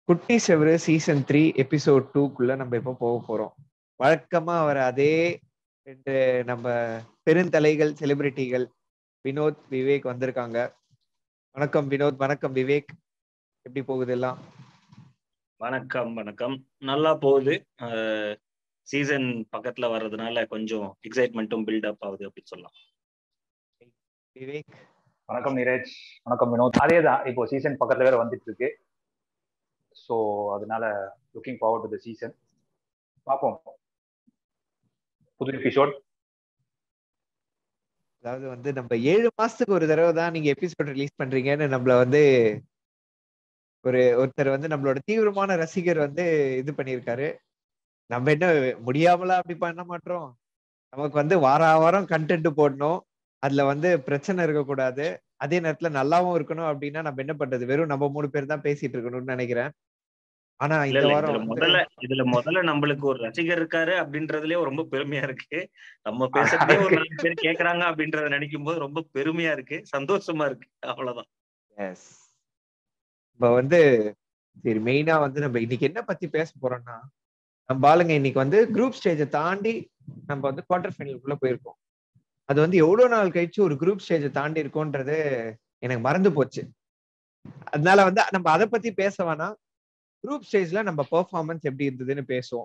குட்டி செவரு season three episode டூக்குள்ள நம்ம இப்போ போக போறோம் வழக்கமா அவர் அதே ரெண்டு நம்ம பெருந்தலைகள் செலிபிரிட்டிகள் வினோத் விவேக் வந்திருக்காங்க வணக்கம் வினோத் வணக்கம் விவேக் எப்படி போகுது எல்லாம் வணக்கம் வணக்கம் நல்லா போகுது சீசன் பக்கத்துல வர்றதுனால கொஞ்சம் எக்ஸைட்மெண்ட்டும் பில்டப் ஆகுது அப்படின்னு சொல்லலாம் விவேக் வணக்கம் நீரஜ் வணக்கம் வினோத் அதே தான் இப்போ சீசன் பக்கத்துல வேற வந்துட்டு இருக்கு ஸோ அதனால looking forward to the season பார்ப்போம் புது எபிசோட் அதாவது வந்து நம்ம ஏழு மாசத்துக்கு ஒரு தடவை தான் நீங்க எபிசோட் ரிலீஸ் பண்றீங்கன்னு நம்மள வந்து ஒரு ஒருத்தர் வந்து நம்மளோட தீவிரமான ரசிகர் வந்து இது பண்ணியிருக்காரு நம்ம என்ன முடியாமலா அப்படி பண்ண மாட்டோம் நமக்கு வந்து வார வாரம் கண்டென்ட் போடணும் அதுல வந்து பிரச்சனை இருக்கக்கூடாது அதே நேரத்துல நல்லாவும் இருக்கணும் அப்படின்னா நம்ம என்ன பண்றது வெறும் நம்ம மூணு பேர் தான் பேசிட்டு இருக்கணும்னு நினைக்கிறேன் ஆனா இல்ல இந்த இல்ல வாரம் இதுல வந்து முதல்ல இதுல முதல்ல நம்மளுக்கு ஒரு ரசிகர் இருக்காரு அப்படின்றதுலயே ரொம்ப பெருமையா இருக்கு நம்ம பேசுறதே ஒரு நாலு பேர் கேக்குறாங்க அப்படின்றத நினைக்கும் போது ரொம்ப பெருமையா இருக்கு சந்தோஷமா இருக்கு அவ்வளவுதான் எஸ் நம்ம வந்து சரி மெயினா வந்து நம்ம இன்னைக்கு என்ன பத்தி பேச போறோம்னா நம்ம ஆளுங்க இன்னைக்கு வந்து குரூப் ஸ்டேஜை தாண்டி நம்ம வந்து குவார்டர் ஃபைனலுக்குள்ள போயிருக்கோம் அது வந்து எவ்வளவு நாள் கழிச்சு ஒரு குரூப் ஸ்டேஜை தாண்டி இருக்கோன்றது எனக்கு மறந்து போச்சு அதனால வந்து நம்ம அதை பத்தி பேச வேணாம் குரூப் ஸ்டேஜ்ல நம்ம பெர்ஃபார்மன்ஸ் எப்படி இருந்ததுன்னு பேசுவோம்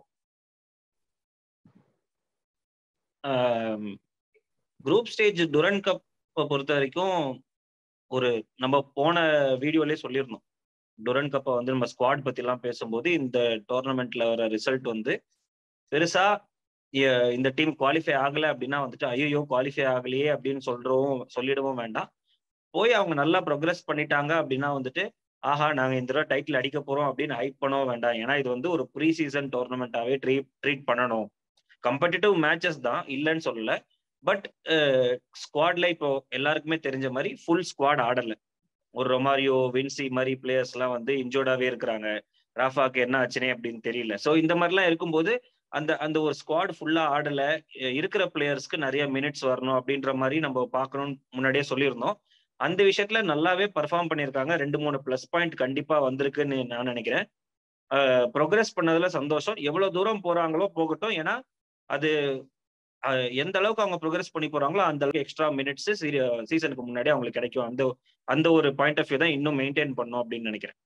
குரூப் ஸ்டேஜ் டுரன் கப் பொறுத்த வரைக்கும் ஒரு நம்ம போன வீடியோலயே சொல்லியிருந்தோம் டுரன் கப்பை வந்து நம்ம ஸ்குவாட் பத்தி எல்லாம் பேசும்போது இந்த டோர்னமெண்ட்ல வர ரிசல்ட் வந்து பெருசா எ- இந்த டீம் குவாலிஃபை ஆகல அப்படின்னா வந்துட்டு ஐயோ குவாலிஃபை ஆகலையே அப்படின்னு சொல்றவும் சொல்லிடவும் வேண்டாம் போய் அவங்க நல்லா ப்ரோக்ரஸ் பண்ணிட்டாங்க அப்படின்னா வந்துட்டு ஆஹா நாங்க இந்த தடவை டைட்டில் அடிக்க போறோம் அப்படின்னு ஹைப் பண்ணவும் வேண்டாம் ஏன்னா இது வந்து ஒரு ப்ரீ சீசன் டோர்னமெண்ட்டாவே ட்ரீட் ட்ரீட் பண்ணணும் கம்படிட்டிவ் மேட்சஸ் தான் இல்லைன்னு சொல்லல பட் ஸ்குவாட்ல இப்போ எல்லாருக்குமே தெரிஞ்ச மாதிரி ஃபுல் ஸ்குவாட் ஆடல ஒரு ரொமாரியோ வின்சி மாதிரி பிளேயர்ஸ் எல்லாம் வந்து இன்ஜோர்டாவே இருக்கிறாங்க ராஃபாக்கு என்ன ஆச்சுனே அப்படின்னு தெரியல ஸோ இந்த மாதிரிலாம் இருக்கும்போது அந்த அந்த ஒரு ஸ்குவாட் ஃபுல்லா ஆடல அஹ் இருக்கிற பிளேயர்ஸ்க்கு நிறைய மினிட்ஸ் வரணும் அப்படின்ற மாதிரி நம்ம பார்க்கணும்னு முன்னாடியே சொல்லியிருந்தோம் அந்த விஷயத்துல நல்லாவே பர்ஃபார்ம் பண்ணியிருக்காங்க ரெண்டு மூணு ப்ளஸ் பாயிண்ட் கண்டிப்பா வந்திருக்குன்னு நான் நினைக்கிறேன் ப்ரோக்ரஸ் பண்ணதுல சந்தோஷம் எவ்வளவு தூரம் போறாங்களோ போகட்டும் ஏன்னா அது அஹ், எந்த அளவுக்கு அவங்க ப்ரோக்ரஸ் பண்ணி போறாங்களோ அந்த அளவுக்கு எக்ஸ்ட்ரா மினிட்ஸ் சீசனுக்கு முன்னாடி அவங்களுக்கு கிடைக்கும் அந்த அந்த ஒரு பாயிண்ட் ஆஃப் வியூ தான் இன்னும் மெயின்டைன் பண்ணும் அப்படின்னு நினைக்கிறேன்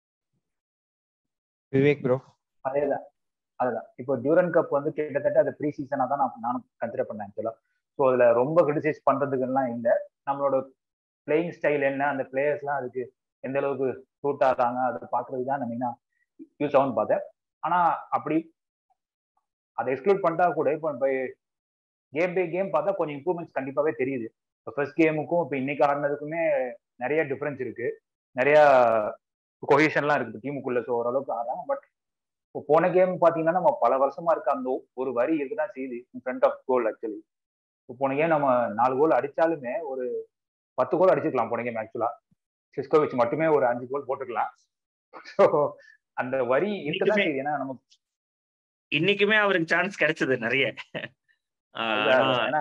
விவேக் ப்ரோ அதேதான் அதுதான் இப்போ டியூரன் கப் வந்து கிட்டத்தட்ட அது ப்ரீ சீசனா தான் நான் நானும் கன்சிடர் பண்ணேன் ஆக்சுவலா ஸோ அதுல ரொம்ப கிரிட்டிசைஸ் பண்றதுக்குலாம் இல்லை நம்மளோட பிளேயிங் ஸ்டைல் என்ன அந்த பிளேயர்ஸ்லாம் அதுக்கு எந்த அளவுக்கு சூட் ஆகிறாங்க அதை பார்க்கறது தான் நம்ம யூஸ் ஆகும்னு பார்த்தேன் ஆனா அப்படி அதை எக்ஸ்க்ளூட் பண்ணிட்டா கூட இப்போ இப்போ கேம் பை கேம் பார்த்தா கொஞ்சம் இம்ப்ரூவ்மெண்ட்ஸ் கண்டிப்பாவே தெரியுது இப்போ ஃபர்ஸ்ட் கேமுக்கும் இப்போ இன்னைக்கு ஆடினதுக்குமே நிறைய டிஃப்ரென்ஸ் இருக்கு நிறைய கொஹேஷன்லாம் இருக்கு டீமுக்குள்ள ஸோ ஓரளவுக்கு ஆடுறாங்க பட் இப்போ போன கேம் பார்த்தீங்கன்னா நம்ம பல வருஷமா இருக்க அந்த ஒரு வரி இருக்குதான் செய்யுது in front of goal actually இப்போ போன கேம் நம்ம நாலு கோல் அடிச்சாலுமே ஒரு பத்து கோல் அடிச்சிருக்கலாம் போன கேம் ஆக்சுவலா சிஸ்கோவிச் மட்டுமே ஒரு அஞ்சு கோல் போட்டுக்கலாம் ஸோ அந்த வரி இருக்குதான் செய்யுது ஏன்னா நம்ம இன்னைக்குமே அவருக்கு சான்ஸ் கிடைச்சது நிறைய ஆஹ் ஆனா ஏன்னா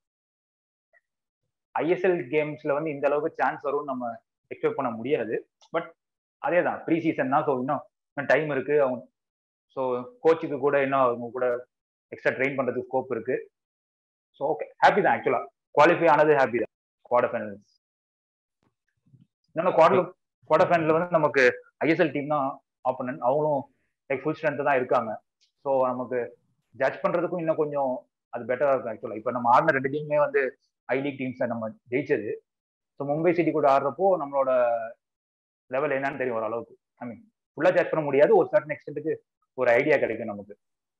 ஐஎஸ்எல் கேம்ஸ்ல வந்து இந்த அளவுக்கு சான்ஸ் வரும்னு நம்ம எக்ஸ்பெக்ட் பண்ண முடியாது பட் அதே தான் ப்ரீ சீசன் தான் ஸோ இன்னும் இன்னும் டைம் இருக்கு அவங்க ஸோ கோச்சுக்கு கூட இன்னும் அவங்க கூட எக்ஸ்ட்ரா ட்ரெயின் பண்றதுக்கு ஸ்கோப் இருக்கு ஸோ ஓகே ஹாப்பி தான் ஆக்சுவலா குவாலிஃபை ஆனது ஹாப்பி தான் குவார்டர் ஃபைனல்ஸ் இன்னொன்று குவார்டர் குவார்டர் ஃபைனல் வந்து நமக்கு ஐஎஸ்எல் டீம் தான் ஆப்போனன்ட் அவங்களும் லைக் ஃபுல் ஸ்ட்ரென்த் தான் இருக்காங்க ஸோ நமக்கு ஜட்ஜ் பண்றதுக்கும் இன்னும் கொஞ்சம் அது பெட்டரா இருக்கும் ஆக்சுவலா இப்போ நம்ம ஆடின ரெண்டு டீமுமே வந்து ஐ லீக் டீம்ஸை நம்ம ஜெயிச்சது ஸோ மும்பை சிட்டி கூட ஆடுறப்போ நம்மளோட லெவல் என்னன்னு தெரியும் ஓரளவுக்கு ஐ மீன் ஃபுல்லா ஜட்ஜ் பண்ண முடியாது ஒரு சர்டன் எக்ஸ்டென்ட்டுக்கு ஒரு ஐடியா கிடைக்கும் நமக்கு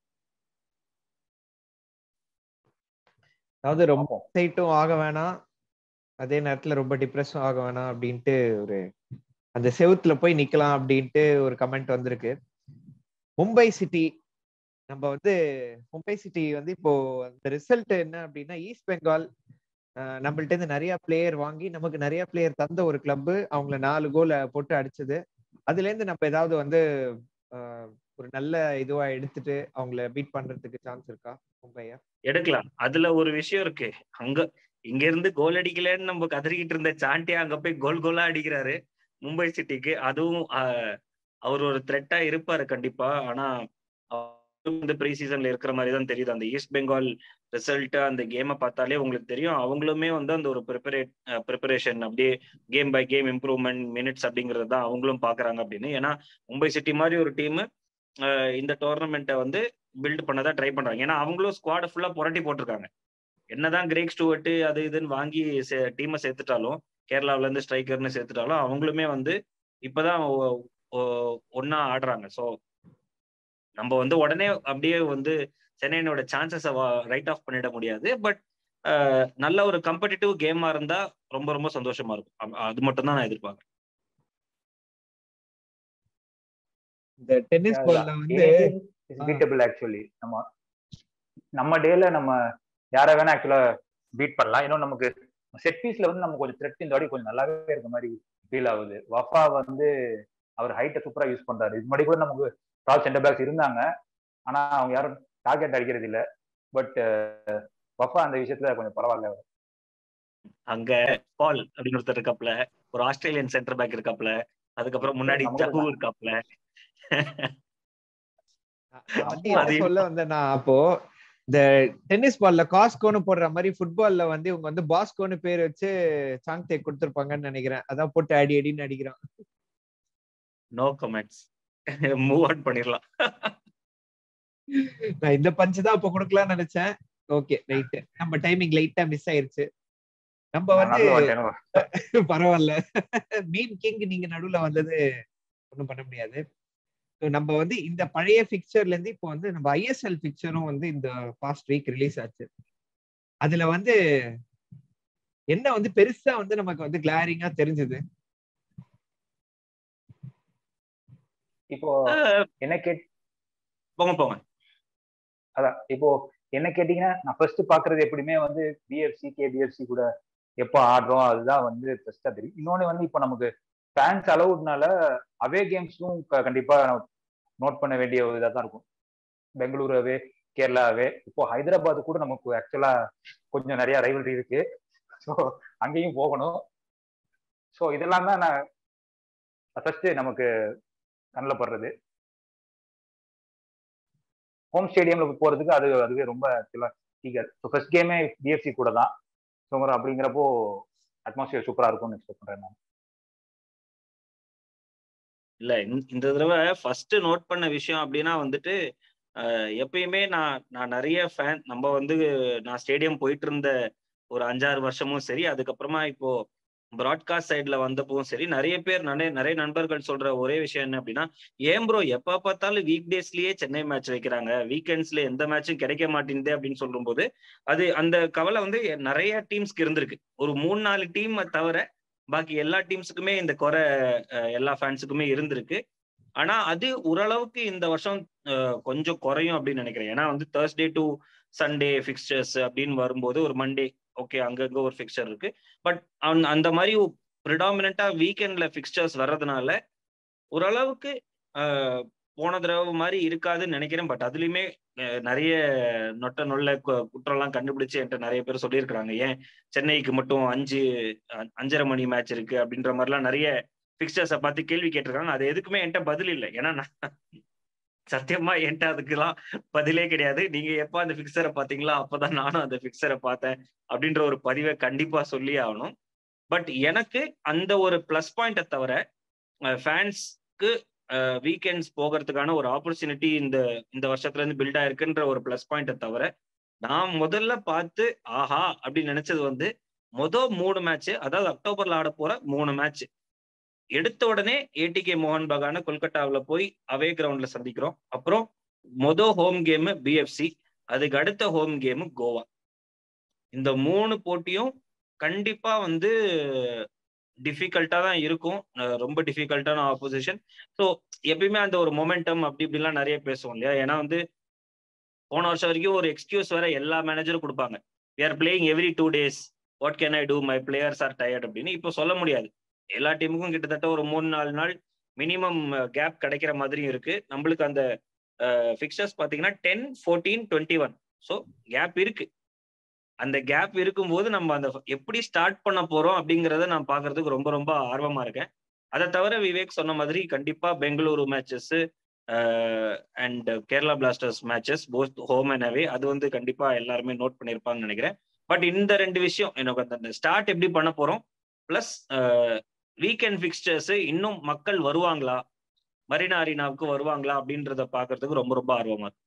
அதாவது ரொம்ப பார்ப்போம் எக்ஸைட்டும் ஆக வேணாம் அதே நேரத்துல ரொம்ப டிப்ரெஸும் ஆக வேணாம் அப்படின்ட்டு ஒரு அந்த செவுத்துல போய் நிக்கலாம் அப்படின்ட்டு ஒரு கமெண்ட் வந்திருக்கு மும்பை சிட்டி நம்ம வந்து மும்பை சிட்டி வந்து இப்போ அந்த ரிசல்ட் என்ன அப்படின்னா ஈஸ்ட் பெங்கால் அஹ், நம்மள்ட்ட இருந்து நிறைய பிளேயர் வாங்கி நமக்கு நிறைய பிளேயர் தந்த ஒரு கிளப் அவங்கள நாலு கோலை போட்டு அடிச்சது அதுல இருந்து நம்ம ஏதாவது வந்து அஹ், ஒரு நல்ல இதுவா எடுத்துட்டு அவங்கள பீட் பண்றதுக்கு சான்ஸ் இருக்கா மும்பைய எடுக்கலாம் அதுல ஒரு விஷயம் இருக்கு அங்க இங்க இருந்து கோல் அடிக்கலன்னு நம்ம கதறிக்கிட்டு இருந்த சாண்டியா அங்க போய் கோல் கோலா அடிக்கிறாரு மும்பை சிட்டிக்கு அதுவும் ஆஹ், அவர் ஒரு த்ரெட்டா இருப்பாரு கண்டிப்பா ஆனா இந்த ப்ரீ சீசன்ல இருக்கிற மாதிரி தான் தெரியுது அந்த ஈஸ்ட் பெங்கால் ரிசல்ட் அந்த கேமை பார்த்தாலே உங்களுக்கு தெரியும் அவங்களுமே வந்து அந்த ஒரு ப்ரிப்பரேட் ப்ரிப்பரேஷன் அப்படியே game by game improvement minutes அப்படிங்கிறது தான் அவங்களும் பாக்குறாங்க அப்படின்னு ஏன்னா மும்பை சிட்டி மாதிரி ஒரு டீம் இந்த டோர்னமெண்ட்டை வந்து பில்ட் பண்ணதான் ட்ரை பண்றாங்க ஏன்னா அவங்களும் ஸ்குவாடை ஃபுல்லா புரட்டி போட்டிருக்காங்க என்னதான் கிரேக் ஸ்டூவர்ட் அது இதுன்னு வாங்கி டீமை சேர்த்துட்டாலும் கேரளாவில இருந்து ஸ்ட்ரைக்கர்னு சேர்த்துட்டாலும் அவங்களுமே வந்து இப்பதான் ஒன்னா ஆடுறாங்க ஸோ நம்ம வந்து உடனே அப்படியே வந்து சென்னையினோட சான்சஸை ரைட் ஆஃப் பண்ணிட முடியாது பட் நல்ல ஒரு கம்படிட்டிவ் கேமா இருந்தா ரொம்ப ரொம்ப சந்தோஷமா இருக்கும் அது மட்டும் தான் நான் எதிர்பார்க்கறேன் இந்த டென்னிஸ் பால்ல வந்து பீட்டபிள் ஆக்சுவலி நம்ம நம்ம டேல நம்ம யாரை வேணா ஆக்சுவலா பீட் பண்ணலாம் இன்னும் நமக்கு செட் பீஸ்ல வந்து நம்ம கொஞ்சம் த்ரெட் இந்த வாடி கொஞ்சம் நல்லாவே இருக்க மாதிரி ஃபீல் ஆகுது வஃபா வந்து அவர் ஹைட்டை சூப்பரா யூஸ் பண்றாரு இது மாதிரி கூட நமக்கு டால் சென்டர் பேக்ஸ் இருந்தாங்க ஆனா அவங்க யாரும் டார்கெட் அடிக்கிறது இல்ல பட் வஃபா அந்த விஷயத்துல கொஞ்சம் பரவாயில்ல அங்க பால் அப்படின்னு ஒருத்தர் இருக்காப்ல ஒரு ஆஸ்திரேலியன் சென்டர் பேக் இருக்காப்ல அதுக்கப்புறம் முன்னாடி ஜகு இருக்காப்ல சொல்ல வந்தேன்னா அப்போ இந்த டென்னிஸ் பால்ல காஸ்கோன்னு போடுற மாதிரி ஃபுட்பால்ல வந்து இவங்க வந்து பாஸ்கோன்னு பேர் வச்சு சாங் டேக் கொடுத்துருப்பாங்கன்னு நினைக்கிறேன் அதான் போட்டு அடி அடின்னு அடிக்கிறான் நோ கமெண்ட்ஸ் மூவ் ஆன் பண்ணிடலாம் நான் இந்த பஞ்சு தான் இப்ப கொடுக்கலாம்னு நினைச்சேன் ஓகே ரைட் நம்ம டைமிங் லைட்டா மிஸ் ஆயிருச்சு நம்ம வந்து பரவாயில்ல மீன் கிங் நீங்க நடுவுல வந்தது ஒண்ணும் பண்ண முடியாது நம்ம வந்து இந்த பழைய பிக்சர்ல இருந்து இப்போ வந்து நம்ம ஐஎஸ்எல் பிக்சரும் வந்து இந்த பாஸ்ட் வீக் ரிலீஸ் ஆச்சு அதுல வந்து என்ன வந்து பெருசா வந்து நமக்கு வந்து கிளாரிங்கா தெரிஞ்சது இப்போ என்ன கேட் போங்க போங்க அதான் இப்போ என்ன கேட்டீங்கன்னா நான் ஃபர்ஸ்ட் பாக்குறது எப்படியுமே வந்து பிஎஃப்சி கேபிஎஃப்சி கூட எப்போ ஆடுறோம் அதுதான் வந்து ஃபர்ஸ்டா தெரியும் இன்னொன்னு வந்து இப்போ நமக்கு ஃபேன்ஸ் அலவுட்னால அவே கேம்ஸும் கண்டிப்பா நோட் பண்ண வேண்டிய ஒரு இதாக தான் இருக்கும் பெங்களூரு அவே கேரளா அவே இப்போ ஹைதராபாத் கூட நமக்கு ஆக்சுவலா கொஞ்சம் நிறைய ரைவல்ரி இருக்கு ஸோ அங்கேயும் போகணும் ஸோ இதெல்லாம் தான் நான் ஃபர்ஸ்ட் நமக்கு கண்ணில் படுறது ஹோம் ஸ்டேடியம்ல போறதுக்கு அது அதுவே ரொம்ப ஆக்சுவலா ஈகர் ஸோ ஃபர்ஸ்ட் கேமே பிஎஃப்சி கூட தான் ஸோ அப்படிங்கிறப்போ அட்மாஸ்பியர் சூப்பரா இருக்கும்னு எக்ஸ்பெக்ட் பண்றேன் நான் இல்ல இந்த தடவை ஃபர்ஸ்ட் நோட் பண்ண விஷயம் அப்படின்னா வந்துட்டு எப்பயுமே நான் நான் நிறைய ஃபேன் நம்ம வந்து நான் ஸ்டேடியம் போயிட்டு இருந்த ஒரு அஞ்சாறு வருஷமும் சரி அதுக்கப்புறமா இப்போ ப்ராட்காஸ்ட் சைட்ல வந்தப்பவும் சரி நிறைய பேர் நிறைய நிறைய நண்பர்கள் சொல்ற ஒரே விஷயம் என்ன அப்படின்னா ஏன் ப்ரோ எப்ப பார்த்தாலும் வீக் டேஸ்லயே சென்னை மேட்ச் வைக்கிறாங்க வீக்கெண்ட்ஸ்ல எந்த மேட்சும் கிடைக்க மாட்டேங்குது அப்படின்னு சொல்லும்போது அது அந்த கவலை வந்து நிறைய டீம்ஸ்க்கு இருந்திருக்கு ஒரு மூணு நாலு டீம் தவிர பாக்கி எல்லா டீம்ஸுக்குமே இந்த குறை எல்லா ஃபேன்ஸுக்குமே இருந்திருக்கு ஆனா அது ஓரளவுக்கு இந்த வருஷம் கொஞ்சம் குறையும் அப்படின்னு நினைக்கிறேன் ஏன்னா வந்து தேர்ஸ்டே டு சண்டே ஃபிக்ஸ்டர்ஸ் அப்படின்னு வரும்போது ஒரு மண்டே ஓகே அங்கங்க ஒரு ஃபிக்ஸ்டர் இருக்கு பட் அந்த மாதிரி ப்ரிடாமினா வீக்கெண்ட்ல ஃபிக்ஸ்டர்ஸ் வர்றதுனால ஓரளவுக்கு போன தடவை மாதிரி இருக்காதுன்னு நினைக்கிறேன் பட் அதுலயுமே நிறைய நொட்ட நொல்ல குற்றம்லாம் கண்டுபிடிச்சு என்கிட்ட நிறைய பேர் சொல்லியிருக்கிறாங்க ஏன் சென்னைக்கு மட்டும் அஞ்சு அஞ்சரை மணி மேட்ச் இருக்கு அப்படின்ற மாதிரிலாம் நிறைய பிக்சர்ஸை பார்த்து கேள்வி கேட்டிருக்காங்க அது எதுக்குமே என்கிட்ட பதில் இல்லை ஏன்னா நான் சத்தியமா என்கிட்ட அதுக்கெல்லாம் பதிலே கிடையாது நீங்க எப்ப அந்த பிக்சரை பாத்தீங்களா அப்பதான் நானும் அந்த பிக்சரை பார்த்தேன் அப்படின்ற ஒரு பதிவை கண்டிப்பா சொல்லி ஆகணும் பட் எனக்கு அந்த ஒரு பிளஸ் பாயிண்ட்டை தவிர ஃபேன்ஸ்க்கு வீக்கெண்ட்ஸ் போகிறதுக்கான ஒரு ஆப்பர்ச்சுனிட்டி இந்த இந்த வருஷத்துல இருந்து பில்ட் ஆயிருக்குன்ற ஒரு பிளஸ் பாயிண்ட்டை தவிர நான் முதல்ல பார்த்து ஆஹா அப்படின்னு நினைச்சது வந்து மொதல் மூணு மேட்ச் அதாவது அக்டோபர்ல ஆட போற மூணு மேட்ச் எடுத்த உடனே ஏடிகே மோகன் பகான கொல்கட்டாவில் போய் அவே கிரவுண்ட்ல சந்திக்கிறோம் அப்புறம் மொதல் ஹோம் கேமு பிஎஃப்சி அதுக்கு அடுத்த ஹோம் கேமு கோவா இந்த மூணு போட்டியும் கண்டிப்பா வந்து டிஃபிகல்ட்டா தான் இருக்கும் ரொம்ப டிஃபிகல்ட்டான ஆப்போசிஷன் ஸோ எப்பயுமே அந்த ஒரு மொமெண்டம் அப்படி இப்படிலாம் நிறைய பேசுவோம் இல்லையா ஏன்னா வந்து போன வருஷம் வரைக்கும் ஒரு எக்ஸ்கியூஸ் வேற எல்லா மேனேஜரும் கொடுப்பாங்க we are playing every two days what can I do my players are tired அப்படின்னு இப்போ சொல்ல முடியாது எல்லா டீமுக்கும் கிட்டத்தட்ட ஒரு மூணு நாலு நாள் மினிமம் கேப் கிடைக்கிற மாதிரியும் இருக்கு நம்மளுக்கு அந்த ஃபிக்சர்ஸ் பார்த்தீங்கன்னா ten fourteen twenty one so gap இருக்கு அந்த கேப் இருக்கும்போது நம்ம அந்த எப்படி ஸ்டார்ட் பண்ண போறோம் அப்படிங்கிறத நான் பாக்குறதுக்கு ரொம்ப ரொம்ப ஆர்வமா இருக்கேன் அதை தவிர விவேக் சொன்ன மாதிரி கண்டிப்பா Bengaluru matches and Kerala Blasters matches both home and away அது வந்து கண்டிப்பா எல்லாருமே நோட் பண்ணியிருப்பாங்கன்னு நினைக்கிறேன் பட் இந்த ரெண்டு விஷயம் எனக்கு அந்த ஸ்டார்ட் எப்படி பண்ண போறோம் பிளஸ் வீக்கெண்ட் ஃபிக்ஸ்டர்ஸ் இன்னும் மக்கள் வருவாங்களா மரினா அரினாவுக்கு வருவாங்களா அப்படின்றத பாக்குறதுக்கு ரொம்ப ரொம்ப ஆர்வமா இருக்கு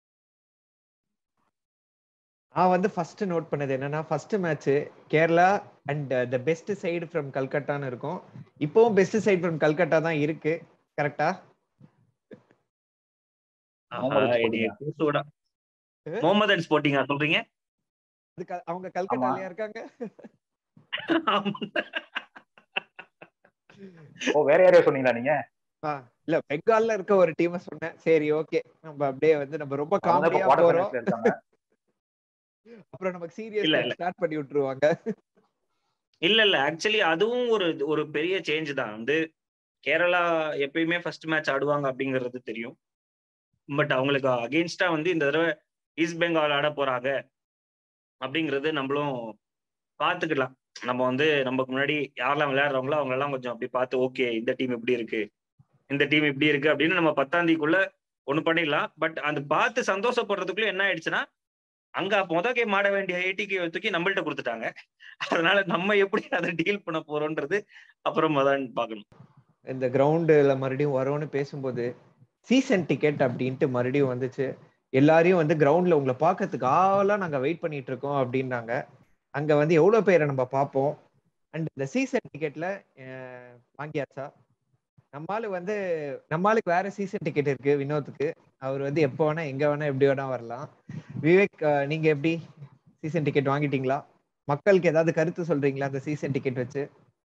நான் வந்து ஃபர்ஸ்ட் நோட் பண்ணது என்னன்னா first match Kerala and the best side from கல்கட்டான்னு இருக்கும் இப்போவும் பெஸ்ட் சைடு ஃப்ரம் கல்கட்டா தான் இருக்கு கரெக்டா முகமது ஸ்போர்ட்டிங்கா சொல்றீங்க அவங்க கல்கட்டாலயா இருக்காங்க ஓ வேற யாரையா சொன்னீங்களா நீங்க இல்ல பெங்கால்ல இருக்க ஒரு டீம் சொன்னேன் சரி ஓகே நம்ம அப்படியே வந்து நம்ம ரொம்ப காமெடியா போறோம் அப்புறம் நமக்கு சீரியஸ் ஸ்டார்ட் பண்ணி விட்டுருவாங்க இல்ல இல்ல ஆக்சுவலி அதுவும் ஒரு ஒரு பெரிய சேஞ்ச் தான் வந்து கேரளா எப்பயுமே ஃபர்ஸ்ட் மேட்ச் ஆடுவாங்க அப்படிங்கிறது தெரியும் பட் அவங்களுக்கு அகெயின்ஸ்டா வந்து இந்த தடவை ஈஸ்ட் பெங்கால் ஆட போறாங்க அப்படிங்கிறது நம்மளும் பார்த்துக்கலாம் நம்ம வந்து நமக்கு முன்னாடி யாரெல்லாம் விளையாடுறவங்களோ அவங்க எல்லாம் கொஞ்சம் அப்படி பார்த்து ஓகே இந்த டீம் இப்படி இருக்கு இந்த டீம் இப்படி இருக்கு அப்படின்னு நம்ம பத்தாந்திக்குள்ள ஒண்ணு பண்ணிடலாம் பட் அந்த பார்த்து சந்தோஷப்படுறதுக்குள்ள என்ன ஆயிடுச்சுன்னா அங்க முத கேம் ஆட வேண்டிய ஏடிக்கு தூக்கி நம்மள்ட்ட கொடுத்துட்டாங்க அதனால நம்ம எப்படி அதை டீல் பண்ண போறோம்ன்றது அப்புறம் தான் பார்க்கணும் இந்த கிரவுண்டுல மறுபடியும் வரோம்னு பேசும்போது சீசன் டிக்கெட் அப்படின்ட்டு மறுபடியும் வந்துச்சு எல்லாரையும் வந்து கிரவுண்ட்ல உங்களை பார்க்கறதுக்கு ஆவலா நாங்க வெயிட் பண்ணிட்டு இருக்கோம் அப்படின்னாங்க அங்க வந்து எவ்வளவு பேரை நம்ம பார்ப்போம் அண்ட் இந்த சீசன் டிக்கெட்ல வாங்கியாச்சா நம்மாலு வந்து நம்மளுக்கு வேற சீசன் டிக்கெட் இருக்கு வினோத்துக்கு அவர் வந்து எப்போ வேணா எங்க வேணா எப்படி வேணா வரலாம் விவேக் நீங்க எப்படி சீசன் டிக்கெட் வாங்கிட்டீங்களா மக்களுக்கு ஏதாவது கருத்து சொல்றீங்களா அந்த சீசன் டிக்கெட் வச்சு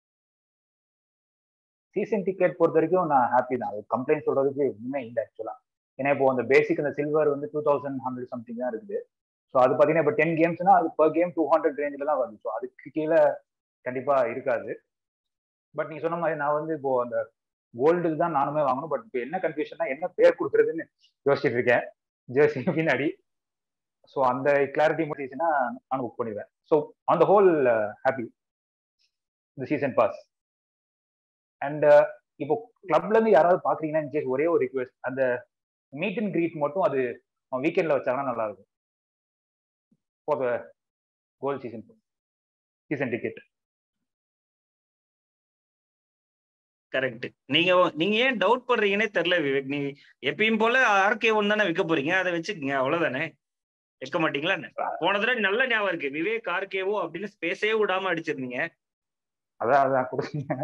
சீசன் டிக்கெட் பொறுத்த வரைக்கும் நான் ஹாப்பி தான் அது கம்ப்ளைண்ட் சொல்றதுக்கு ஒண்ணுமே இல்லை ஆக்சுவலா ஏன்னா இப்போ அந்த பேசிக் அந்த சில்வர் வந்து டூ தௌசண்ட் ஹண்ட்ரட் சம்திங் தான் இருக்குது ஸோ அது பார்த்தீங்கன்னா இப்போ டென் கேம்ஸ்னா அது பர் கேம் டூ ஹண்ட்ரட் ரேஞ்சில் தான் வருது ஸோ அதுக்கு கீழே கண்டிப்பா இருக்காது பட் நீங்க சொன்ன மாதிரி நான் வந்து இப்போ அந்த கோல்டுக்கு தான் நானுமே வாங்கணும் பட் இப்போ என்ன கன்ஃபியூஷன்னா என்ன பேர் கொடுக்குறதுன்னு யோசிச்சுட்டு இருக்கேன் ஜெர்சி பின்னாடி ஸோ அந்த கிளாரிட்டி முடிச்சுன்னா நான் புக் பண்ணிடுவேன் so on the whole happy இந்த சீசன் பாஸ் அண்ட் இப்போ கிளப்ல இருந்து யாராவது பாக்குறீங்கன்னா ஒரே ஒரு ரிக்வெஸ்ட் அந்த மீட் அண்ட் கிரீட் மட்டும் அது வீக்கெண்ட்ல வச்சாங்கன்னா நல்லா இருக்கும் for the goal season season ticket correct நீங்க நீங்க ஏன் டவுட் பண்றீங்கன்னே தெரியல விவேக் நீ எப்பயும் போல ஆர்கே ஒன் தானே விற்க போறீங்க அதை வச்சுக்கங்க அவ்வளவுதானே வைக்க மாட்டீங்களா போன தடவை நல்ல ஞாபகம் இருக்கு விவேக் ஆர்கேவோ அப்படின்னு ஸ்பேஸே விடாம அடிச்சிருந்தீங்க அதான் அதான் கொடுத்தீங்க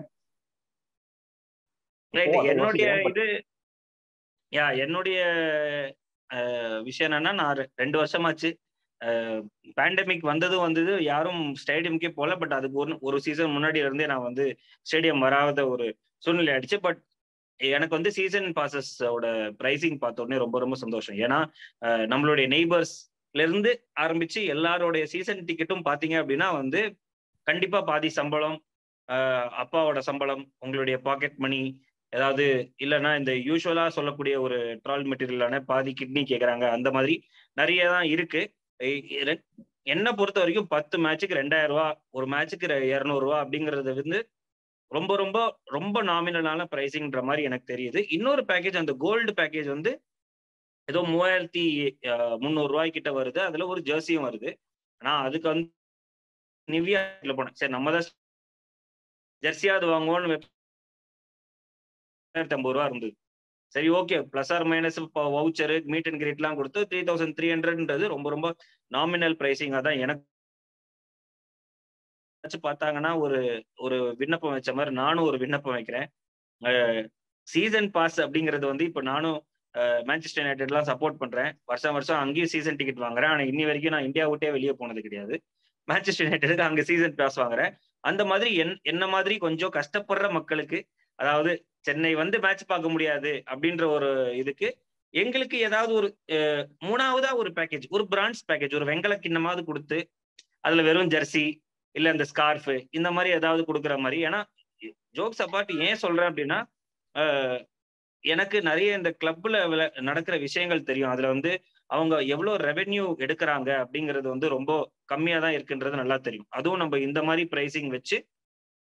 என்னுடைய இது யா என்னுடைய விஷயம் என்னன்னா நான் ரெண்டு வருஷமாச்சு பேண்டமிக் வந்ததும் வந்தது யாரும் ஸ்டேடியம்க்கே போல பட் அதுக்கு ஒரு ஒரு சீசன் முன்னாடி இருந்தே நான் வந்து ஸ்டேடியம் வராத ஒரு சூழ்நிலை ஆயிடுச்சு பட் எனக்கு வந்து சீசன் பாசஸோட ப்ரைசிங் பார்த்த உடனே ரொம்ப ரொம்ப சந்தோஷம் ஏன்னா நம்மளுடைய நெய்பர்ஸ்ல இருந்து ஆரம்பிச்சு எல்லாரோடைய சீசன் டிக்கெட்டும் பாத்தீங்க அப்படின்னா வந்து கண்டிப்பா பாதி சம்பளம் அப்பாவோட சம்பளம் உங்களுடைய பாக்கெட் மணி ஏதாவது இல்லைன்னா இந்த யூஸ்வலா சொல்லக்கூடிய ஒரு ட்ரால் மெட்டீரியலான பாதி கிட்னி கேட்குறாங்க அந்த மாதிரி நிறைய தான் இருக்கு என்னை பொறுத்த வரைக்கும் பத்து மேட்சுக்கு ரெண்டாயிரம் ரூபா ஒரு மேட்சுக்கு இரநூறுவா அப்படிங்கிறது வந்து ரொம்ப ரொம்ப ரொம்ப நாமினலான ப்ரைஸிங்ன்ற மாதிரி எனக்கு தெரியுது இன்னொரு பேக்கேஜ் அந்த கோல்டு பேக்கேஜ் வந்து ஏதோ மூவாயிரத்தி முந்நூறு ரூபாய் கிட்ட வருது அதுல ஒரு ஜெர்சியும் வருது ஆனா அதுக்கு வந்து நிவ்யா போனேன் சரி நம்ம தான் ஜெர்சியாவது வாங்குவோம்னு ஆயிரத்தி ஐம்பது ரூபா இருந்தது சரி ஓகே பிளஸ் ஆர் மைனஸ் இப்போ வவுச்சரு மீட் அண்ட் கிரீட்லாம் கொடுத்து த்ரீ தௌசண்ட் த்ரீ ஹண்ட்ரட்ன்றது ரொம்ப ரொம்ப நாமினல் ப்ரைஸிங்காக தான் எனக்கு பார்த்தாங்கன்னா ஒரு ஒரு விண்ணப்பம் வச்ச மாதிரி நானும் ஒரு விண்ணப்பம் வைக்கிறேன் சீசன் பாஸ் அப்படிங்கிறது வந்து இப்போ நானும் மேன்செஸ்டர் யுனைடெட்லாம் சப்போர்ட் பண்றேன் வருஷம் வருஷம் அங்கேயும் சீசன் டிக்கெட் வாங்குறேன் ஆனால் இன்னி வரைக்கும் நான் இந்தியா விட்டே வெளியே போனது கிடையாது மேன்செஸ்டர் யுனைடெடுக்கு அங்கே சீசன் பாஸ் வாங்குறேன் அந்த மாதிரி என் என்ன மாதிரி கொஞ்சம் கஷ்டப்படுற மக்களுக்கு அதாவது சென்னை வந்து மேட்ச் பார்க்க முடியாது அப்படின்ற ஒரு இதுக்கு எங்களுக்கு ஏதாவது ஒரு மூணாவதா ஒரு பேக்கேஜ் ஒரு பிரான்ஸ் பேக்கேஜ் ஒரு வெங்கல கிண்ணமாவது கொடுத்து அதுல வெறும் ஜெர்சி இல்ல இந்த ஸ்கார்ஃபு இந்த மாதிரி ஏதாவது கொடுக்குற மாதிரி ஏன்னா ஜோக்ஸ் அப்பார்ட் ஏன் சொல்றேன் அப்படின்னா எனக்கு நிறைய இந்த கிளப்ல நடக்கிற விஷயங்கள் தெரியும் அதுல வந்து அவங்க எவ்வளவு ரெவென்யூ எடுக்கிறாங்க அப்படிங்கிறது வந்து ரொம்ப கம்மியா தான் இருக்குன்றது நல்லா தெரியும் அதுவும் நம்ம இந்த மாதிரி பிரைசிங் வச்சு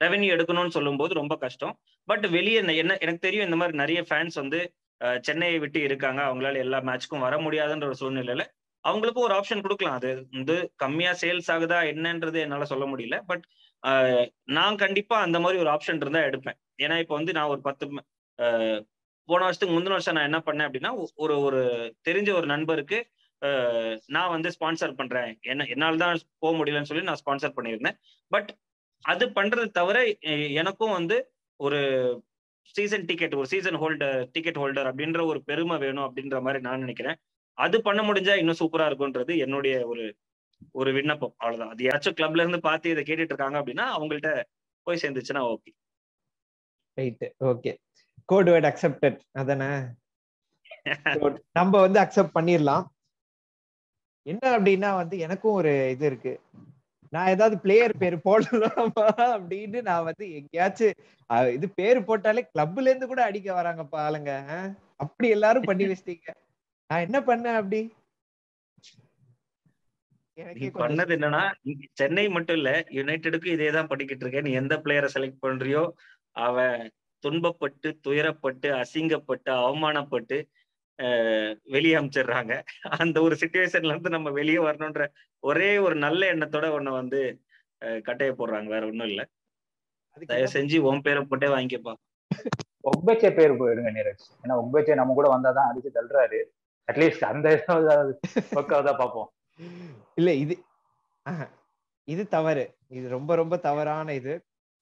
ரெவென்யூ எடுக்கணும்னு சொல்லும்போது ரொம்ப கஷ்டம் பட் வெளியே என்ன எனக்கு தெரியும் இந்த மாதிரி நிறைய ஃபேன்ஸ் வந்து சென்னையை விட்டு இருக்காங்க அவங்களால எல்லா மேட்ச்க்கும் வர முடியாதுன்ற ஒரு சூழ்நிலையில அவங்களுக்கும் ஒரு ஆப்ஷன் கொடுக்கலாம் அது வந்து கம்மியா சேல்ஸ் ஆகுதா என்னன்றது என்னால சொல்ல முடியல பட் நான் கண்டிப்பா அந்த மாதிரி ஒரு ஆப்ஷன் இருந்தா எடுப்பேன் ஏன்னா இப்போ வந்து நான் ஒரு பத்து போன வருஷத்துக்கு முந்தின வருஷம் நான் என்ன பண்ணேன் அப்படின்னா ஒரு ஒரு தெரிஞ்ச ஒரு நண்பருக்கு நான் வந்து ஸ்பான்சர் பண்றேன் என்ன என்னால் தான் போக முடியலன்னு சொல்லி நான் ஸ்பான்சர் பண்ணியிருந்தேன் பட் அது பண்றது தவிர எனக்கும் வந்து ஒரு சீசன் டிக்கெட் ஒரு சீசன் ஹோல்டர் டிக்கெட் ஹோல்டர் அப்படின்ற ஒரு பெருமை வேணும் அப்படின்ற மாதிரி நான் நினைக்கிறேன் அது பண்ண முடிஞ்சா இன்னும் சூப்பரா இருக்கும்ன்றது என்னுடைய ஒரு ஒரு விண்ணப்பம் அவ்வளவுதான் அது யாராச்சும் கிளப்ல இருந்து பார்த்து இதை கேட்டுட்டு இருக்காங்க அப்படின்னா அவங்கள்ட்ட போய் சேர்ந்துச்சுன்னா okay right okay code word accepted அதானே நம்ம வந்து அக்செப்ட் பண்ணிடலாம் என்ன அப்படின்னா வந்து எனக்கும் ஒரு இது இருக்கு நான் ஏதாவது பிளேயர் பேர் போடலாமா அப்படின்னு நான் வந்து எங்கேயாச்சும் இது பேர் போட்டாலே கிளப்ல இருந்து கூட அடிக்க வராங்கப்பா ஆளுங்க அப்படி எல்லாரும் பண்ணி வச்சிட்டீங்க நான் என்ன பண்ணேன் அப்படி நீ பண்ணது என்னன்னா சென்னை மட்டும் இல்ல யுனைடெடுக்கு இதே தான் படிக்கிட்டு இருக்கேன் நீ எந்த பிளேயரை செலக்ட் பண்றியோ அவன் துன்பப்பட்டு துயரப்பட்டு அசிங்கப்பட்டு அவமானப்பட்டு வெளியே அமைச்சிடுறாங்க அந்த ஒரு சுச்சுவேஷன்ல இருந்து நம்ம வெளியே வரணும்ன்ற ஒரே ஒரு நல்ல எண்ணத்தோட உன்னை வந்து கட்டைய போடுறாங்க வேற ஒண்ணும் இல்ல தயவு செஞ்சு உன் பேரை போட்டே வாங்கிக்கப்பா ஒக்பேச்சே பேர் போயிடுங்க நீரஜ் ஏன்னா ஒக்பேச்சே நம்ம கூட வந்தாதான் அடிச்சு தள்ளுறாரு அட்லீஸ்ட் அந்த ஒர்க்காவதா பார்ப்போம் இல்ல இது இது தவறு இது ரொம்ப ரொம்ப தவறான இது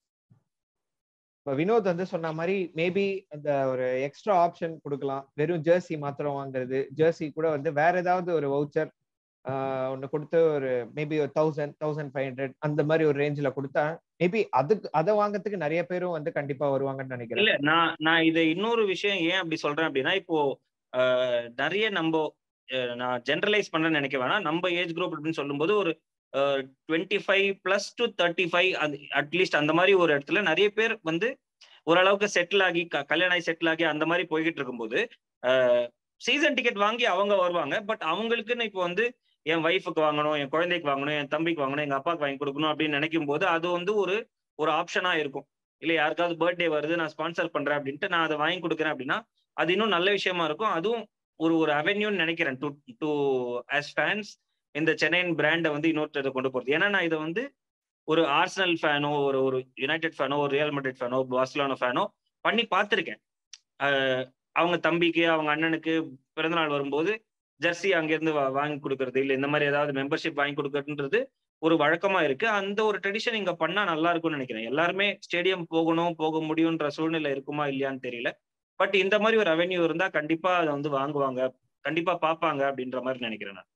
இப்ப வினோத் வந்து சொன்ன மாதிரி மேபி அந்த ஒரு எக்ஸ்ட்ரா ஆப்ஷன் கொடுக்கலாம் வெறும் ஜெர்சி மாத்திரம் வாங்குறது ஜெர்சி கூட வந்து வேற ஏதாவது ஒரு வவுச்சர் ஒன்னு கொடுத்து ஒரு மேபி ஒரு தௌசண்ட் தௌசண்ட் ஃபைவ் ஹண்ட்ரட் அந்த மாதிரி ஒரு ரேஞ்சில் கொடுத்தா மேபி அதுக்கு அதை வாங்கறதுக்கு நிறைய பேரும் வந்து கண்டிப்பா வருவாங்கன்னு நினைக்கிறேன் இல்ல நான் நான் இதை இன்னொரு விஷயம் ஏன் அப்படி சொல்றேன் அப்படின்னா இப்போ நிறைய நம்ம நான் ஜென்ரலைஸ் பண்ண நினைக்க வேணாம் நம்ம ஏஜ் குரூப் அப்படின்னு சொல்லும்போது ஒரு twenty five plus to thirty five அது அட்லீஸ்ட் அந்த மாதிரி ஒரு இடத்துல நிறைய பேர் வந்து ஓரளவுக்கு செட்டில் ஆகி கல்யாணம் ஆகி செட்டில் ஆகி அந்த மாதிரி போய்கிட்டு இருக்கும்போது சீசன் டிக்கெட் வாங்கி அவங்க வருவாங்க பட் அவங்களுக்குன்னு இப்போ வந்து என் ஒய்ஃபுக்கு வாங்கணும் என் குழந்தைக்கு வாங்கணும் என் தம்பிக்கு வாங்கணும் எங்க அப்பாவுக்கு வாங்கி கொடுக்கணும் அப்படின்னு நினைக்கும் போது அது வந்து ஒரு ஒரு ஆப்ஷனா இருக்கும் இல்ல யாருக்காவது பர்த்டே வருது நான் ஸ்பான்சர் பண்றேன் அப்படின்ட்டு நான் அதை வாங்கி கொடுக்குறேன் அப்படின்னா அது இன்னும் நல்ல விஷயமா இருக்கும் அதுவும் ஒரு ஒரு அவென்யூன்னு நினைக்கிறேன் டு டு ஆஸ் ஃபேன்ஸ் இந்த சென்னையின் பிராண்டை வந்து இன்னொருத்தரை கொண்டு போறது ஏன்னா நான் இதை வந்து ஒரு ஆர்சனல் ஃபேனோ ஒரு ஒரு யுனைடெட் ஃபேனோ ஒரு ரியல் மெட்ரிட் ஃபேனோ பார்சலோனா ஃபேனோ பண்ணி பார்த்துருக்கேன் அவங்க தம்பிக்கு அவங்க அண்ணனுக்கு பிறந்தநாள் வரும்போது ஜெர்சி அங்கேருந்து வாங்கி கொடுக்கறது இல்லை இந்த மாதிரி ஏதாவது மெம்பர்ஷிப் வாங்கி கொடுக்கறதுன்றது ஒரு வழக்கமா இருக்கு அந்த ஒரு ட்ரெடிஷன் இங்க பண்ணா நல்லா இருக்கும்னு நினைக்கிறேன் எல்லாருமே ஸ்டேடியம் போகணும் போக முடியும்ன்ற சூழ்நிலை இருக்குமா இல்லையான்னு தெரியல பட் இந்த மாதிரி ஒரு ரெவென்யூ இருந்தா கண்டிப்பா அதை வந்து வாங்குவாங்க கண்டிப்பா பாப்பாங்க அப்படின்ற மாதிரி நினைக்கிறேன் நான்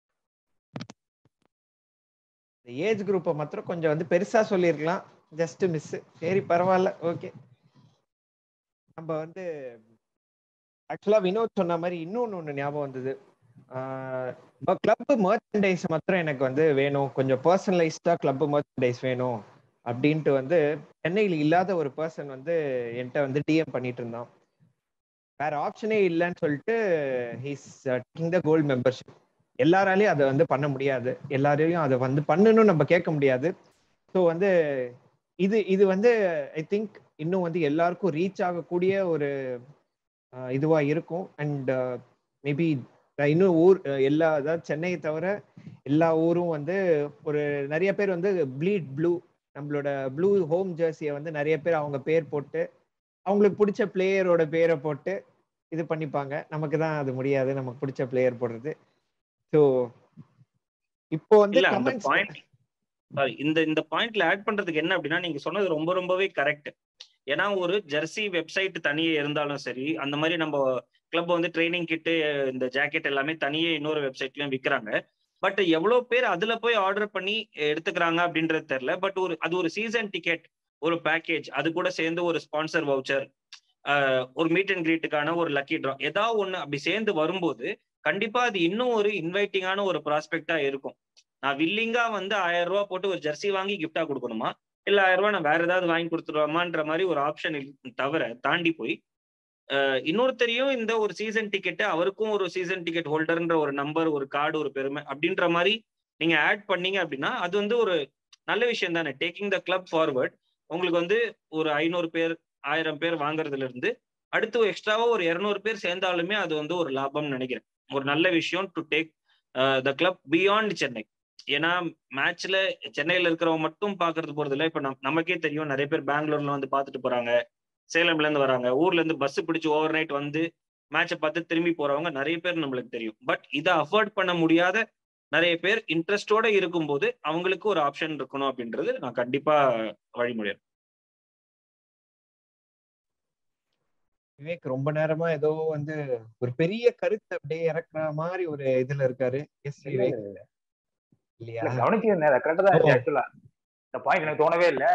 ஏஜ் குரூப்பை மாத்திரம் கொஞ்சம் வந்து பெருசா சொல்லியிருக்கலாம் ஜஸ்ட் மிஸ் சரி பரவாயில்ல ஓகே நம்ம வந்து ஆக்சுவலா வினோத் சொன்ன மாதிரி இன்னொன்னு ஒண்ணு ஞாபகம் வந்தது கிளப் மர்ச்சன்டைஸ் மாத்திரம் எனக்கு வந்து வேணும் கொஞ்சம் பர்சனலைஸ்டா கிளப் மர்ச்சன்டைஸ் வேணும் அப்படின்ட்டு வந்து சென்னையில் இல்லாத ஒரு பர்சன் வந்து என்கிட்ட வந்து டிஎம் பண்ணிட்டு இருந்தான் வேற ஆப்ஷனே இல்லைன்னு சொல்லிட்டு he's taking the gold membership எல்லாராலையும் அதை வந்து பண்ண முடியாது எல்லாரையும் அதை வந்து பண்ணணும்னு நம்ம கேட்க முடியாது ஸோ வந்து இது இது வந்து ஐ திங்க் இன்னும் வந்து எல்லாருக்கும் ரீச் ஆகக்கூடிய ஒரு இதுவா இருக்கும் அண்ட் மேபி இன்னும் ஊர் எல்லா அதாவது சென்னையை தவிர எல்லா ஊரும் வந்து ஒரு நிறைய பேர் வந்து ப்ளீட் ப்ளூ நம்மளோட ப்ளூ ஹோம் ஜெர்சியை வந்து நிறைய பேர் அவங்க பேர் போட்டு அவங்களுக்கு பிடிச்ச பிளேயரோட பேரை போட்டு இது பண்ணிப்பாங்க நமக்கு தான் அது முடியாது நமக்கு பிடிச்ச பிளேயர் போடுறது ஸோ இப்போ வந்து பாயிண்ட் சாரி இந்த இந்த பாயிண்ட்ல ஆட் பண்றதுக்கு என்ன அப்படின்னா நீங்க சொன்னது ரொம்ப ரொம்பவே கரெக்ட் ஏன்னா ஒரு ஜெர்சி வெப்சைட் தனியே இருந்தாலும் சரி அந்த மாதிரி நம்ம கிளப் வந்து ட்ரைனிங் கிட்டு இந்த ஜாக்கெட் எல்லாமே தனியே இன்னொரு வெப்சைட்லயும் விற்கிறாங்க பட் எவ்வளவு பேர் அதுல போய் ஆர்டர் பண்ணி எடுத்துக்கிறாங்க அப்படின்றது தெரியல பட் ஒரு அது ஒரு சீசன் டிக்கெட் ஒரு பேக்கேஜ் அது கூட சேர்ந்து ஒரு ஸ்பான்சர் வவுச்சர் ஒரு மீட் அண்ட் கிரீட்டுக்கான ஒரு லக்கி ட்ரா ஏதாவது ஒண்ணு அப்படி சேர்ந்து வரும்போது கண்டிப்பா அது இன்னும் ஒரு இன்வைட்டிங்கான ஒரு ப்ராஸ்பெக்டா இருக்கும் நான் வில்லிங்கா வந்து ஆயிரம் ரூபாய் போட்டு ஒரு ஜெர்சி வாங்கி கிஃப்டா கொடுக்கணுமா இல்ல ஆயிரம் ரூபாய் நான் வேற ஏதாவது வாங்கி கொடுத்துருவாமான்ற மாதிரி ஒரு ஆப்ஷன் தவிர தாண்டி போய் இன்னொருத்தரையும் இந்த ஒரு சீசன் டிக்கெட்டு அவருக்கும் ஒரு சீசன் டிக்கெட் ஹோல்டர்ன்ற ஒரு நம்பர் ஒரு கார்டு ஒரு பெருமை அப்படின்ற மாதிரி நீங்க ஆட் பண்ணீங்க அப்படின்னா அது வந்து ஒரு நல்ல விஷயம் தானே டேக்கிங் த கிளப் ஃபார்வர்ட் உங்களுக்கு வந்து ஒரு ஐநூறு பேர் ஆயிரம் பேர் வாங்குறதுல இருந்து அடுத்து எக்ஸ்ட்ராவா ஒரு இருநூறு பேர் சேர்ந்தாலுமே அது வந்து ஒரு லாபம்னு நினைக்கிறேன் ஒரு நல்ல விஷயம் to take the club beyond Chennai ஏன்னா மேட்ச்ல சென்னையில இருக்கிறவங்க மட்டும் பாக்குறது போறது இல்லை இப்ப நம் நமக்கே தெரியும் நிறைய பேர் பெங்களூர்ல வந்து பாத்துட்டு போறாங்க சேலம்ல இருந்து வராங்க ஊர்ல இருந்து பஸ் பிடிச்சு ஓவர் நைட் வந்து மேட்சை பார்த்து திரும்பி போறவங்க நிறைய பேர் நம்மளுக்கு தெரியும் பட் இதை அஃபோர்ட் பண்ண முடியாத நிறைய பேர் இன்ட்ரெஸ்டோட இருக்கும்போது அவங்களுக்கு ஒரு ஆப்ஷன் இருக்கணும் அப்படின்றது நான் கண்டிப்பா வழிமுறையேன் விவேக் ரொம்ப நேரமா ஏதோ வந்து ஒரு பெரிய கருத்து அப்படியே இறக்குற மாதிரி ஒரு இதுல இருக்காரு எஸ் விவேக் இல்லையா கவனிச்சு கரெக்டா தான் இருக்கு ஆக்சுவலா இந்த பாயிண்ட் எனக்கு தோணவே இல்ல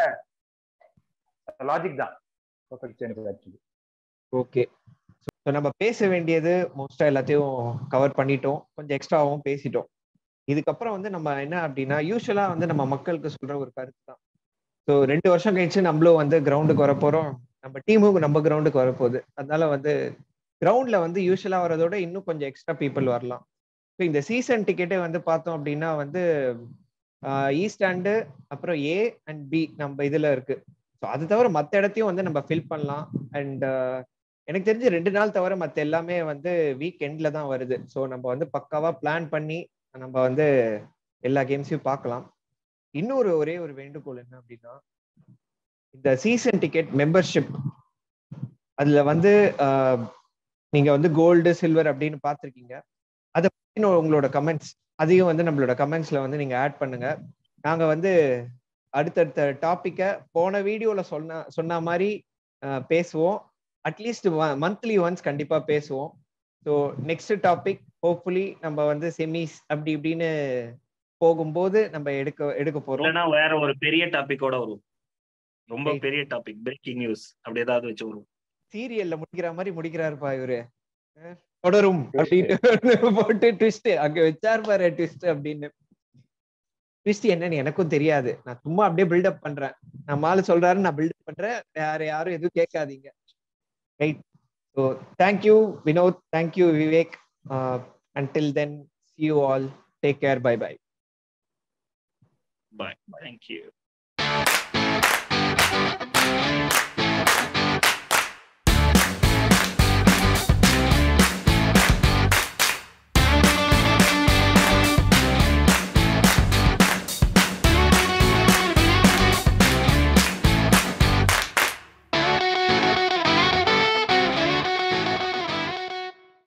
லாஜிக் தான் பர்ஃபெக்ட் எனக்கு ஆக்சுவலி ஓகே ஸோ நம்ம பேச வேண்டியது மோஸ்டா எல்லாத்தையும் கவர் பண்ணிட்டோம் கொஞ்சம் எக்ஸ்ட்ராவும் பேசிட்டோம் இதுக்கப்புறம் வந்து நம்ம என்ன அப்படின்னா யூஸ்வலா வந்து நம்ம மக்களுக்கு சொல்ற ஒரு கருத்து தான் ஸோ ரெண்டு வருஷம் கழிச்சு நம்மளும் வந்து கிரவுண்டுக்கு வர போறோம் நம்ம டீமும் நம்ம கிரவுண்டுக்கு வரப்போகுது அதனால வந்து கிரவுண்ட்ல வந்து யூஸ்வலா வரதோட இன்னும் கொஞ்சம் எக்ஸ்ட்ரா பீப்புள் வரலாம் ஸோ இந்த சீசன் டிக்கெட்டே வந்து பார்த்தோம் அப்படின்னா வந்து ஈஸ்ட் அண்டு அப்புறம் ஏ அண்ட் பி நம்ம இதுல இருக்கு ஸோ அது தவிர மற்ற இடத்தையும் வந்து நம்ம ஃபில் பண்ணலாம் அண்ட் எனக்கு தெரிஞ்சு ரெண்டு நாள் தவிர மற்ற எல்லாமே வந்து வீக் எண்ட்ல தான் வருது ஸோ நம்ம வந்து பக்காவா பிளான் பண்ணி நம்ம வந்து எல்லா கேம்ஸையும் பார்க்கலாம் இன்னொரு ஒரே ஒரு வேண்டுகோள் என்ன அப்படின்னா இந்த சீசன் டிக்கெட் மெம்பர்ஷிப் அதுல வந்து நீங்க வந்து கோல்டு சில்வர் அப்படின்னு பார்த்துருக்கீங்க அதை பற்றின உங்களோட கமெண்ட்ஸ் அதையும் வந்து நம்மளோட கமெண்ட்ஸ்ல வந்து நீங்க ஆட் பண்ணுங்க நாங்க வந்து அடுத்தடுத்த டாப்பிக்கை போன வீடியோல சொன்ன சொன்ன மாதிரி பேசுவோம் அட்லீஸ்ட் மந்த்லி ஒன்ஸ் கண்டிப்பா பேசுவோம் ஸோ நெக்ஸ்ட் டாபிக் ஹோப்ஃபுல்லி நம்ம வந்து செமிஸ் அப்படி இப்படின்னு போகும்போது நம்ம எடுக்க எடுக்க போறோம் இல்லைன்னா வேற ஒரு பெரிய டாபிக்கோட வரும் ரொம்ப பெரிய டாபிக் பிரேக்கிங் நியூஸ் அப்படி ஏதாவது வச்சு வரும் சீரியல்ல முடிக்கிற மாதிரி முடிக்கிறாருப்பா இவரு தொடரும் அப்படின்னு போட்டு ட்விஸ்ட் அங்க வச்சார் பாரு ட்விஸ்ட் அப்படின்னு ட்விஸ்ட் என்னன்னு எனக்கும் தெரியாது நான் சும்மா அப்படியே பில்டப் பண்றேன் நான் மாலு சொல்றாரு நான் பில்டப் பண்றேன் வேற யாரும் எதுவும் கேட்காதீங்க right so thank you Vinod thank you Vivek until then see you all take care bye bye Bye. Thank you.